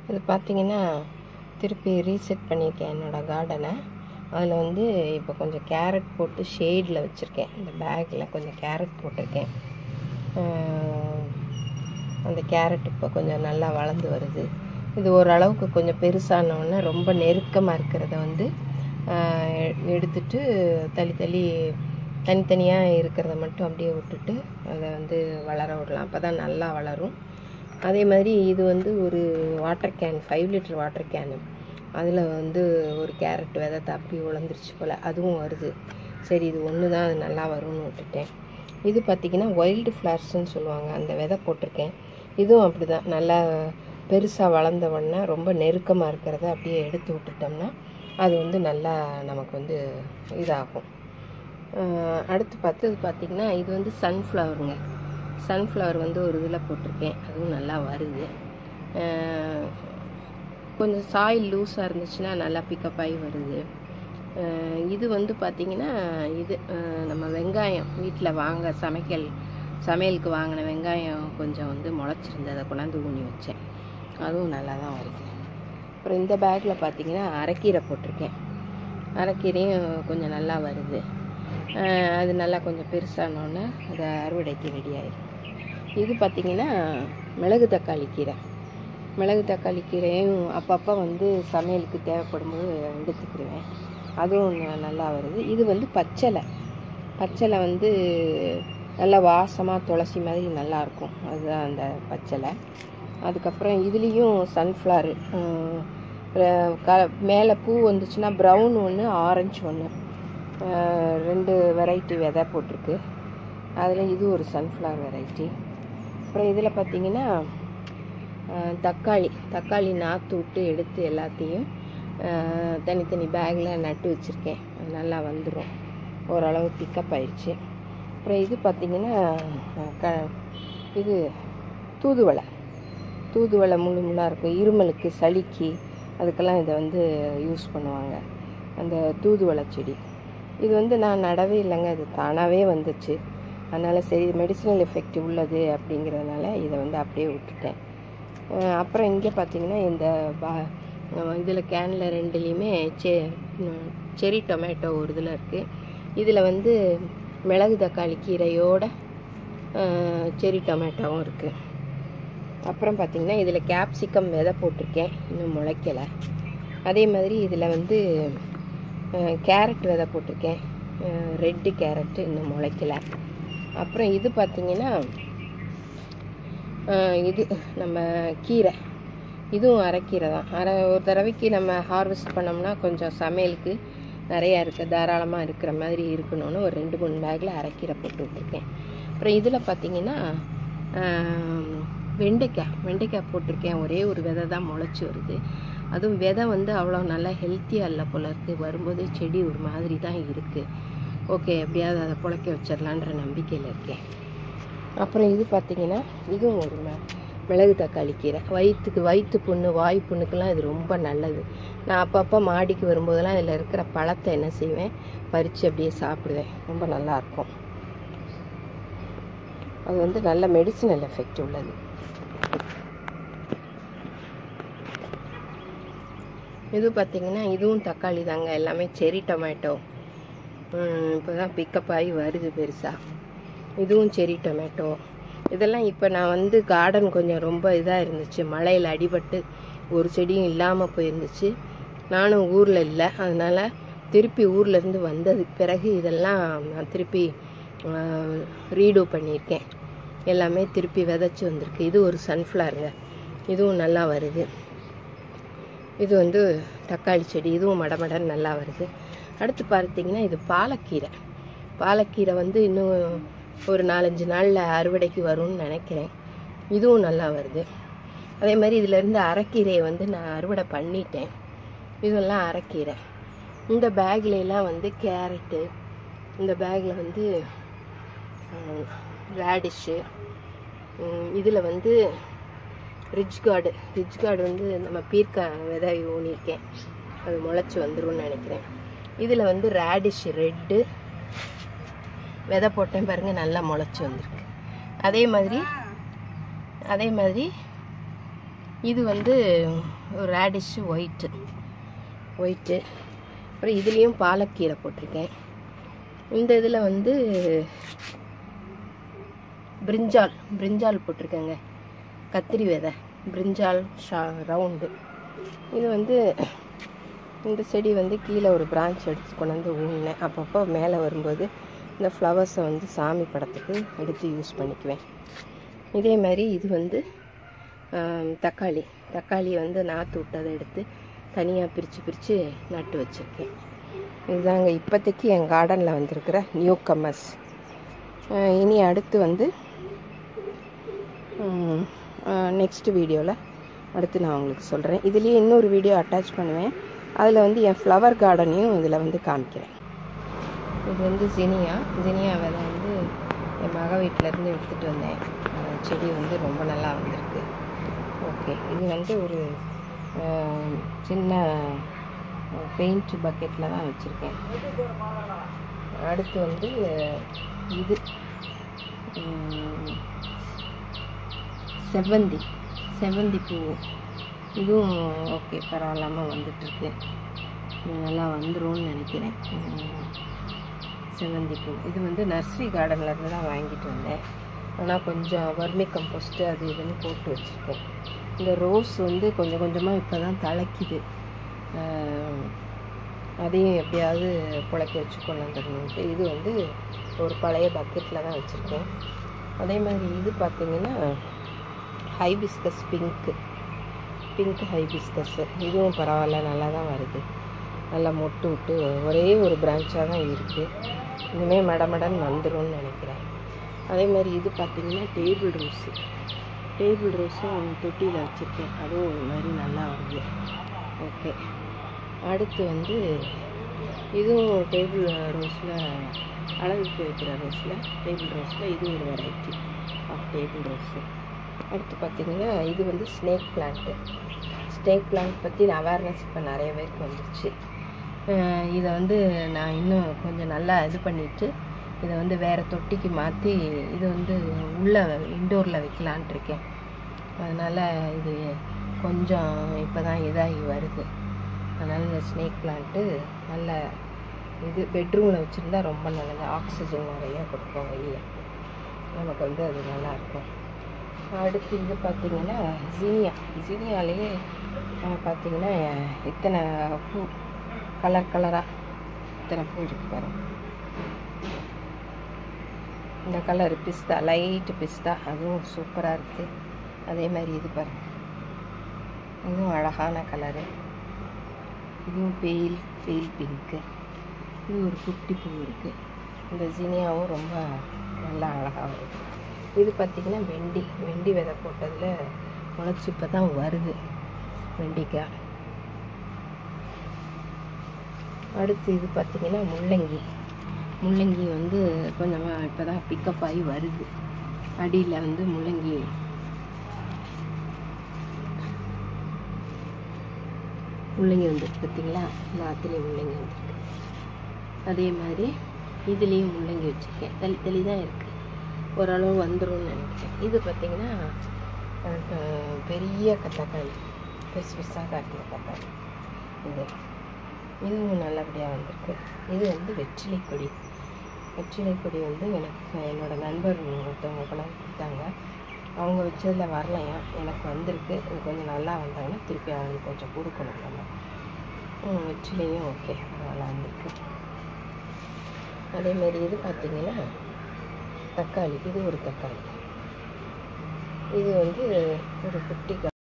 இது பார்த்தீங்கன்னா திருப்பி ரீசெட் பண்ணியிருக்கேன் என்னோடய கார்டனை அதில் வந்து இப்போ கொஞ்சம் கேரட் போட்டு ஷேடில் வச்சுருக்கேன் இந்த பேக்கில் கொஞ்சம் கேரட் போட்டிருக்கேன் ஆஹ் அந்த கேரட் இப்போ கொஞ்சம் நல்லா வளர்ந்து வருது இது ஓரளவுக்கு கொஞ்சம் பெருசானவுடனே ரொம்ப நெருக்கமாக இருக்கிறத வந்து ஆஹ் எ- எடுத்துட்டு தள்ளி தள்ளி தனித்தனியாக இருக்கிறத மட்டும் அப்படியே விட்டுட்டு அதை வந்து வளர விடலாம் அப்போ தான் நல்லா வளரும் அதே மாதிரி இது வந்து ஒரு water can five litre water can அதில் வந்து ஒரு கேரட் விதை தப்பி உழந்துருச்சு போல் அதுவும் வருது சரி இது ஒன்று தான் அது நல்லா வரும்னு விட்டுட்டேன் இது பார்த்திங்கன்னா வைல்டு ஃப்ளார்ஸ்ன்னு சொல்லுவாங்க அந்த விதை போட்டிருக்கேன் இதுவும் அப்படி தான் நல்லா பெருசாக வளர்ந்த உடனே ரொம்ப நெருக்கமாக இருக்கிறத அப்படியே எடுத்து விட்டுட்டோம்னா அது வந்து நல்லா நமக்கு வந்து இதாகும் ஆஹ் அடுத்து பார்த்தது பார்த்திங்கன்னா இது வந்து சன்ஃப்ளவருங்க சன்ஃப்ளவர் வந்து ஒரு இதில் போட்டிருக்கேன் அதுவும் நல்லா வருது ஆஹ் கொஞ்சம் சாயில் லூஸாக இருந்துச்சுன்னா நல்லா பிக்கப் ஆகி வருது ஆஹ் இது வந்து பார்த்திங்கன்னா இது ஆஹ் நம்ம வெங்காயம் வீட்டில் வாங்க சமைக்கல் சமையலுக்கு வாங்கின வெங்காயம் கொஞ்சம் வந்து முளைச்சிருந்து அதை கொண்டாந்து ஊனி வச்சேன் அதுவும் நல்லா தான் வருது அப்புறம் இந்த பேக்கில் பார்த்தீங்கன்னா அரைக்கீரை போட்டிருக்கேன் அரைக்கீரையும் கொஞ்சம் நல்லா வருது ஆஹ் அது நல்லா கொஞ்சம் பெருசானோன்னே அது அறுவடைக்கு ரெடி ஆயிடும் இது பார்த்திங்கன்னா மிளகு தக்காளி கீரை மிளகு தக்காளி கீரையும் அப்பப்போ வந்து சமையலுக்கு தேவைப்படும் போது எடுத்துக்கிடுவேன் அதுவும் ந- நல்லா வருது இது வந்து பச்சலை பச்சலை வந்து நல்லா வாசமாக துளசி மாதிரி நல்லா இருக்கும் அதுதான் அந்த பச்சலை அதுக்கப்புறம் இதுலேயும் சன்ஃப்ளவர் க மேலே பூ வந்துச்சுன்னா ப்ரௌன் ஒன்று ஆரஞ்சு ஒன்று ரெண்டு வெரைட்டி விதை போட்டிருக்கு அதில் இது ஒரு சன்ஃப்ளவர் வெரைட்டி அப்புறம் இதில் பார்த்தீங்கன்னா அஹ், தக்காளி தக்காளி நாற்று விட்டு எடுத்து எல்லாத்தையும் அஹ், தனித்தனி பேக்கில் நட்டு வச்சுருக்கேன் அது நல்லா வந்துடும் ஓரளவு பிக்கப் ஆயிடுச்சு அப்புறம் இது பார்த்திங்கன்னா அஹ், க இது தூதுவளை தூதுவளை முள்ளு முள்ளாக இருக்கும் இருமலுக்கு சளிக்கு அதுக்கெல்லாம் இதை வந்து யூஸ் பண்ணுவாங்க அந்த தூதுவளை செடி இது வந்து நான் நடவே இல்லைங்க இது தானாகவே வந்துச்சு அதனால் சரி மெடிசினல் எஃபெக்ட் உள்ளது அப்படிங்கிறதுனால இதை வந்து அப்படியே விட்டுட்டேன் அஹ் அப்புறம் இங்கே பார்த்தீங்கன்னா இந்த பா இதில் கேனில் ரெண்டுலேயுமே செ ம், செரி டொமேட்டோ ஒரு இதில் இருக்குது இதில் வந்து மிளகு தக்காளி கீரையோட அஹ், செரி டொமேட்டோவும் இருக்குது அப்புறம் பார்த்தீங்கன்னா இதில் கேப்சிகம் விதை போட்டிருக்கேன் இன்னும் முளைக்கலை அதே மாதிரி இதில் வந்து அஹ், கேரட் விதை போட்டிருக்கேன் ரெட்டு கேரட்டு இன்னும் முளைக்கலை அப்புறம் இது பார்த்தீங்கன்னா அஹ், இது நம்ம கீரை இதுவும் அரைக்கீரை தான் அரை ஒரு தடவைக்கு நம்ம ஹார்வெஸ்ட் பண்ணோம்னா கொஞ்சம் சமையலுக்கு நிறையா இருக்குது தாராளமாக இருக்கிற மாதிரி இருக்கணும்னு ஒரு ரெண்டு மூணு பேக்கில் அரைக்கீரை போட்டு விட்ருக்கேன் அப்புறம் இதில் பார்த்தீங்கன்னா ஆம், வெண்டைக்காய் வெண்டைக்காய் போட்டிருக்கேன் ஒரே ஒரு விதை தான் முளைச்சி வருது அதுவும் விதை வந்து அவ்வளோ நல்லா ஹெல்த்தியாக இல்லை போல இருக்குது வரும்போது செடி ஒரு மாதிரி தான் இருக்குது ஓகே எப்படியாவது அதை புழைக்க வச்சிடலான்ற நம்பிக்கையில் இருக்கேன் அப்புறம் இது பார்த்தீங்கன்னா இதுவும் ஒரு ம- மிளகு தக்காளி கீரை வயிற்றுக்கு வயிற்று புண்ணு வாய் புண்ணுக்கெல்லாம் இது ரொம்ப நல்லது நான் அப்பப்போ மாடிக்கு வரும்போதெல்லாம் இதில் இருக்கிற பழத்தை என்ன செய்வேன் பறித்து அப்படியே சாப்பிடுவேன் ரொம்ப நல்லா இருக்கும் அது வந்து நல்ல மெடிசினல் எஃபெக்ட் உள்ளது இது பார்த்தீங்கன்னா இதுவும் தக்காளி தாங்க எல்லாமே செரி டொமேட்டோ இப்போ தான் பிக்கப் ஆகி வருது பெருசாக இதுவும் செரி டொமேட்டோ இதெல்லாம் இப்போ நான் வந்து கார்டன் கொஞ்சம் ரொம்ப இதாக இருந்துச்சு மழையில் அடிபட்டு ஒரு செடியும் இல்லாமல் போயிருந்துச்சு நானும் ஊரில் இல்லை அதனால் திருப்பி ஊர்ல இருந்து வந்ததுக்கு பிறகு இதெல்லாம் நான் திருப்பி ரீடூ பண்ணியிருக்கேன் எல்லாமே திருப்பி விதைச்சி வந்திருக்கு இது ஒரு சன்ஃப்ளவருங்க இதுவும் நல்லா வருது இது வந்து தக்காளி செடி இதுவும் மடமடன்னு நல்லா வருது அடுத்து பார்த்தீங்கன்னா இது பாலக்கீரை பாலக்கீரை வந்து இன்னும் ஒரு நாலஞ்சு நாளில் அறுவடைக்கு வரும்னு நினைக்கிறேன் இதுவும் நல்லா வருது அதே மாதிரி இதிலேருந்து அரைக்கீரையை வந்து நான் அறுவடை பண்ணிட்டேன் இதெல்லாம் அரைக்கீரை இந்த பேக்ல எல்லாம் வந்து கேரட்டு இந்த பேக்கில் வந்து ரேடிஷ்ஷு இதில் வந்து ரிச் கார்டு ரிச் கார்டு வந்து நம்ம பீர்க்கா விதை ஊனியிருக்கேன் அது முளைச்சி வந்துரும்னு நினைக்கிறேன் இதில் வந்து ரேடிஷ் ரெட்டு விதை போட்டேன் பாருங்க நல்லா முளைச்சி வந்திருக்கு அதே மாதிரி அதே மாதிரி இது வந்து ஒரு ரேடிஷ் ஒயிட்டு ஒயிட்டு அப்புறம் இதுலேயும் பாலக்கீரை போட்டிருக்கேன் இந்த இதில் வந்து பிரிஞ்சால் பிரிஞ்சால் போட்டிருக்கேங்க கத்திரி விதை பிரிஞ்சால் ஷா ரவுண்டு இது வந்து இந்த செடி வந்து கீழே ஒரு பிரான்ச் எடுத்து கொண்டாந்து ஊனினேன் அப்பப்போ மேலே வரும்போது இந்த ஃப்ளவர்ஸை வந்து சாமி படத்துக்கு எடுத்து யூஸ் பண்ணிக்குவேன் இதே மாதிரி இது வந்து ஆம், தக்காளி தக்காளி வந்து நாற்று விட்டதை எடுத்து தனியாக பிரித்து பிரித்து நட்டு வச்சுருக்கேன் இதுதாங்க இப்போதைக்கு என் கார்டனில் வந்திருக்கிற நியூ கம்மர்ஸ் இனி அடுத்து வந்து நெக்ஸ்ட் வீடியோவில் அடுத்து நான் உங்களுக்கு சொல்கிறேன் இதுலேயே இன்னொரு வீடியோ அட்டாச் பண்ணுவேன் அதில் வந்து என் ஃப்ளவர் கார்டனையும் இதில் வந்து காமிக்கிறேன் இது வந்து ஜினியா ஜினியா விதை வந்து என் மக வீட்டிலேருந்து எடுத்துகிட்டு வந்தேன் அஹ் செடி வந்து ரொம்ப நல்லா வந்திருக்கு ஓகே இது வந்து ஒரு அஹ், சின்ன பெயிண்ட் பக்கெட்டில் தான் வச்சுருக்கேன் அடுத்து வந்து இது உம், செவ்வந்தி செவ்வந்தி பூ இதுவும் ஓகே பரவாயில்லாமல் வந்துட்டுருக்கு நல்லா வந்துரும்னு நினைக்கிறேன் உம், செவ்வந்தி பூ இது வந்து நர்சரி கார்டனில் இருந்து தான் வாங்கிட்டு வந்தேன் ஆனால் கொஞ்சம் வர்மி கம்போஸ்ட்டு அது இதுன்னு போட்டு வச்சுருக்கேன் இந்த ரோஸ் வந்து கொஞ்சம் கொஞ்சமாக இப்போ தான் தலைக்குது ஆஹ், அதையும் எப்படியாவது புழைக்க வச்சு கொண்டு வந்துடணுன்ட்டு இது வந்து ஒரு பழைய பக்கெட்டில் தான் வச்சுருக்கேன் அதே மாதிரி இது பார்த்தீங்கன்னா ஹைபிஸ்கஸ் பிங்க்கு பிங்க் ஹைபிஸ்கஸ் இதுவும் பரவாயில்ல நல்லா தான் வருது நல்லா மொட்டு விட்டு ஒரே ஒரு பிரான்ச்சாக தான் இருக்குது இனிமேல் மடமடன்னு வந்துரும்னு நினைக்கிறேன் அதே மாதிரி இது பார்த்தீங்கன்னா டேபிள் ரோஸு டேபிள் ரோஸும் தொட்டியில் வச்சுருக்கேன் அதுவும் ஒரு மாதிரி நல்லா வருது ஓகே அடுத்து வந்து இதுவும் டேபிள் ரோஸில் அழகுக்கு வைக்கிற ரோஸில் டேபிள் ரோஸில் இது ஒரு வெரைட்டி ஆஃப் டேபிள் ரோஸு அடுத்து பார்த்தீங்கன்னா இது வந்து ஸ்னேக் பிளான்ட்டு ஸ்னேக் பிளான்ட் பற்றி அவேர்னஸ் இப்போ நிறைய பேருக்கு வந்துருச்சு அஹ் இதை வந்து நான் இன்னும் கொஞ்சம் நல்லா இது பண்ணிவிட்டு இதை வந்து வேறு தொட்டிக்கு மாற்றி இது வந்து உள்ளே இண்டோரில் வைக்கலான்ட்டு இருக்கேன் அதனால் இது கொஞ்சம் இப்போ தான் இதாகி வருது அதனால் இந்த ஸ்னேக் பிளான்ட்டு நல்ல இது பெட்ரூமில் வச்சுருந்தா ரொம்ப நல்லது ஆக்சிஜன் நிறைய கொடுக்கும் வெளியே நமக்கு வந்து அது நல்லாயிருக்கும் அடுத்து இது பார்த்தீங்கன்னா ஜீனியா ஜீனியாலேயே பார்த்தீங்கன்னா இத்தனை பூ கலர் கலராக இத்தனை பூ இருக்கு பாருங்க இந்த கலர் பிஸ்தா லைட்டு பிஸ்தா அதுவும் சூப்பராக இருக்குது அதே மாதிரி இது பாருங்க இதுவும் அழகான கலரு இதுவும் பெயில் பெயில் பிங்க்கு இது ஒரு குட்டி பூ இருக்குது இந்த ஜீனியாவும் ரொம்ப நல்லா அழகாக வருது இது பார்த்திங்கன்னா வெண்டி வெண்டி விதை போட்டதில் முளைச்சி இப்போ தான் வருது வெண்டிக்காய் அடுத்து இது பார்த்திங்கன்னா முள்ளங்கி முள்ளங்கி வந்து கொஞ்சமாக இப்போ தான் பிக்கப் ஆகி வருது அடியில் வந்து முள்ளங்கி முள்ளங்கி வந்துருக்கு பார்த்தீங்களா நாற்றுலேயும் முள்ளங்கி வந்துருக்கு அதே மாதிரி இதுலேயும் முள்ளங்கி வச்சுருக்கேன் தள்ளி தள்ளி தான் இருக்குது ஓரளவு வந்துரும்னு நினைக்கிறேன் இது பார்த்தீங்கன்னா அஹ், பெரிய கத்தக்காளி பெருசு பெருசாக காட்டின தக்காளி இது இதுவும் நல்லபடியாக வந்திருக்கு இது வந்து வெற்றிலை கொடி வெற்றிலை கொடி வந்து எனக்கு என்னோடய நண்பர் ஒருத்தவங்க கொண்டாந்து கொடுத்தாங்க அவங்க வச்சதில் வரலையா எனக்கு வந்திருக்கு இது கொஞ்சம் நல்லா வந்தாங்கன்னா திருப்பி அவங்களுக்கு கொஞ்சம் கொடுக்கணும் நம்ம ம், வெற்றிலையும் ஓகே நல்லா வந்திருக்கு அதேமாரி இது பார்த்தீங்கன்னா தக்காளி இது ஒரு தக்காளி இது வந்து ஒரு குட்டி